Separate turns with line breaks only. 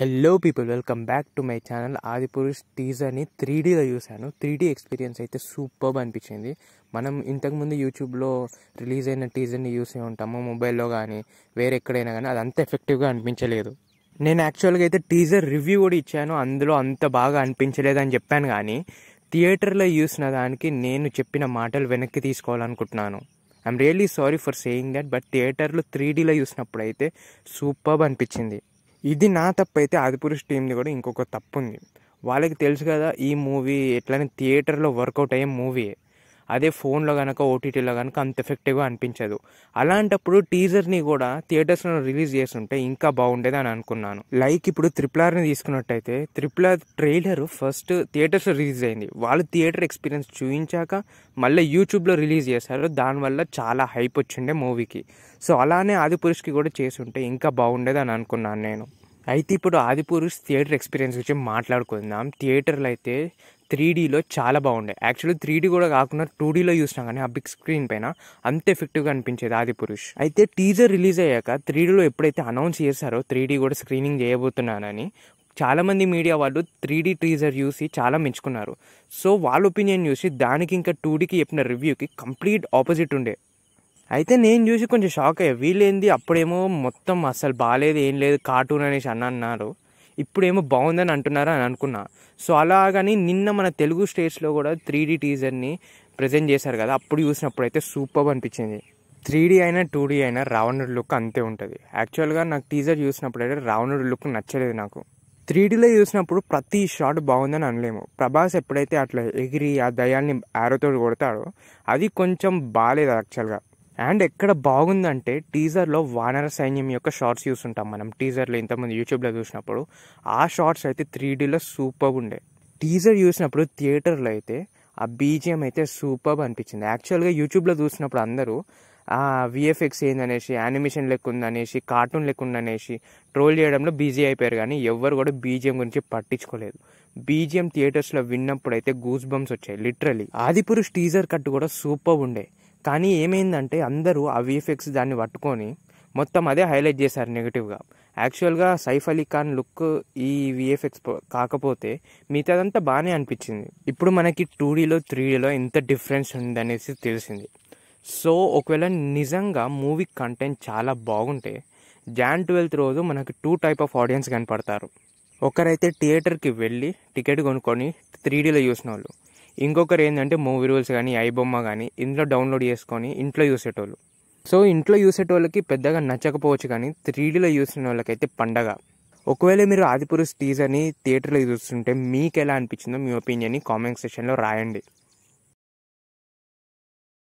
hello people welcome back to my channel Adipurush టీజర్ని three డీలో చూశాను త్రీ డీ ఎక్స్పీరియన్స్ అయితే సూపర్బ్ అనిపించింది మనం ఇంతకుముందు యూట్యూబ్లో రిలీజ్ అయిన టీజర్ని చూసే ఉంటాము మొబైల్లో కానీ వేరే ఎక్కడైనా కానీ అది అంత ఎఫెక్టివ్గా అనిపించలేదు నేను యాక్చువల్గా అయితే టీజర్ రివ్యూ కూడా ఇచ్చాను అందులో అంత బాగా అనిపించలేదు అని చెప్పాను కానీ థియేటర్లో చూసిన దానికి నేను చెప్పిన మాటలు వెనక్కి తీసుకోవాలనుకుంటున్నాను I'm really sorry for saying that but థియేటర్లో త్రీ డీలో చూసినప్పుడు అయితే సూపర్బ్ అనిపించింది ఇది నా తప్పు అయితే ఆదిపురుష్ టీంది కూడా ఇంకొక తప్పు ఉంది వాళ్ళకి తెలుసు కదా ఈ మూవీ ఎట్లనే థియేటర్లో వర్కౌట్ అయ్యే మూవీయే అదే ఫోన్లో కనుక ఓటీటీలో కనుక అంత ఎఫెక్టివ్గా అనిపించదు అలాంటప్పుడు టీజర్ని కూడా థియేటర్స్లో రిలీజ్ చేస్తుంటే ఇంకా బాగుండేది అని అనుకున్నాను లైక్ ఇప్పుడు త్రిపుల్ ఆర్ని తీసుకున్నట్టయితే త్రిపుల్ ఆర్ ట్రైలర్ ఫస్ట్ థియేటర్స్లో రిలీజ్ అయింది వాళ్ళు థియేటర్ ఎక్స్పీరియన్స్ చూపించాక మళ్ళీ యూట్యూబ్లో రిలీజ్ చేశారు దానివల్ల చాలా హైప్ వచ్చిండే మూవీకి సో అలానే ఆదిపురుష్కి కూడా చేసుంటే ఇంకా బాగుండేది అని అనుకున్నాను నేను అయితే ఇప్పుడు ఆదిపురుష్ థియేటర్ ఎక్స్పీరియన్స్ గురించి మాట్లాడుకుందాం థియేటర్లో అయితే త్రీ డీలో చాలా బాగుండే యాక్చువల్లీ త్రీ డీ కూడా కాకుండా టూ డీలో చూసినా కానీ ఆ బిగ్ స్క్రీన్ పైన అంత ఎఫెక్టివ్గా అనిపించేది ఆది పురుష్ అయితే టీజర్ రిలీజ్ అయ్యాక త్రీ డీలో ఎప్పుడైతే అనౌన్స్ చేశారో త్రీ డీ కూడా స్క్రీనింగ్ చేయబోతున్నానని చాలామంది మీడియా వాళ్ళు త్రీ డీ టీజర్ చూసి చాలా మెచ్చుకున్నారు సో వాళ్ళ ఒపీనియన్ చూసి దానికి ఇంకా టూ డీకి చెప్పిన రివ్యూకి కంప్లీట్ ఆపోజిట్ ఉండే అయితే నేను చూసి కొంచెం షాక్ అయ్యా వీళ్ళేంది అప్పుడేమో మొత్తం అసలు బాగాలేదు ఏం లేదు కార్టూన్ అనేసి అన్న అన్నారు ఇప్పుడేమో బాగుందని అంటున్నారు అని అనుకున్నా సో అలాగని నిన్న మన తెలుగు స్టేట్స్లో కూడా త్రీ డీ టీజర్ని ప్రజెంట్ చేశారు కదా అప్పుడు చూసినప్పుడు అయితే సూపర్ అనిపించింది త్రీ డీ అయినా టూ డీ అయినా రావణుడి లుక్ అంతే ఉంటుంది యాక్చువల్గా నాకు టీజర్ చూసినప్పుడు అయితే రావణుడి లుక్ నచ్చలేదు నాకు త్రీ డీలో చూసినప్పుడు ప్రతి షాట్ బాగుందని అనలేము ప్రభాస్ ఎప్పుడైతే అట్లా ఎగిరి ఆ దయాల్ని ఆరోతో కొడతాడో అది కొంచెం బాగాలేదు యాక్చువల్గా అండ్ ఎక్కడ బాగుందంటే టీజర్లో వానర సైన్యం యొక్క షార్ట్స్ చూస్తుంటాం మనం టీజర్లో ఇంతకుముందు యూట్యూబ్లో చూసినప్పుడు ఆ షార్ట్స్ అయితే త్రీ డీలో సూపర్ ఉండే టీజర్ చూసినప్పుడు థియేటర్లో అయితే ఆ బీజిఎం అయితే సూపర్ అనిపించింది యాక్చువల్గా యూట్యూబ్లో చూసినప్పుడు అందరూ ఆ విఎఫ్ఎక్స్ ఏందనేసి యానిమేషన్ లెక్క ఉందనేసి కార్టూన్ లెక్క ఉందనేసి ట్రోల్ చేయడంలో బిజీ అయిపోయారు కానీ ఎవరు కూడా బీజిఎం గురించి పట్టించుకోలేదు బీజిఎం థియేటర్స్లో విన్నప్పుడు అయితే గూస్ బంప్స్ వచ్చాయి లిటరలీ ఆదిపురుష్ టీజర్ కట్ కూడా సూపర్ ఉండే కానీ ఏమైందంటే అందరూ ఆ విఎఫ్ఎక్స్ దాన్ని పట్టుకొని మొత్తం అదే హైలైట్ చేశారు నెగిటివ్గా యాక్చువల్గా సైఫ్ అలీ ఖాన్ లుక్ ఈ విఎఫ్ఎక్స్ కాకపోతే మిగతాదంతా బాగానే అనిపించింది ఇప్పుడు మనకి టూ డీలో త్రీ డీలో ఎంత డిఫరెన్స్ ఉందనేసి తెలిసింది సో ఒకవేళ నిజంగా మూవీ కంటెంట్ చాలా బాగుంటే జాన్ ట్వెల్త్ రోజు మనకి టూ టైప్ ఆఫ్ ఆడియన్స్ కనపడతారు ఒకరైతే థియేటర్కి వెళ్ళి టికెట్ కొనుక్కొని త్రీ డీలో చూసిన వాళ్ళు ఇంకొకరు ఏంటంటే మూవీ రూల్స్ కానీ ఐబొమ్మ కానీ ఇంట్లో డౌన్లోడ్ చేసుకొని ఇంట్లో చూసేటోళ్ళు సో ఇంట్లో చూసేటోళ్ళకి పెద్దగా నచ్చకపోవచ్చు కానీ త్రీ డీలో చూసిన వాళ్ళకైతే పండగ ఒకవేళ మీరు ఆదిపురుష్ టీజర్ని థియేటర్లో చూస్తుంటే మీకు ఎలా అనిపించిందో మీ ఒపీనియన్ని కామెంట్ సెక్షన్లో రాయండి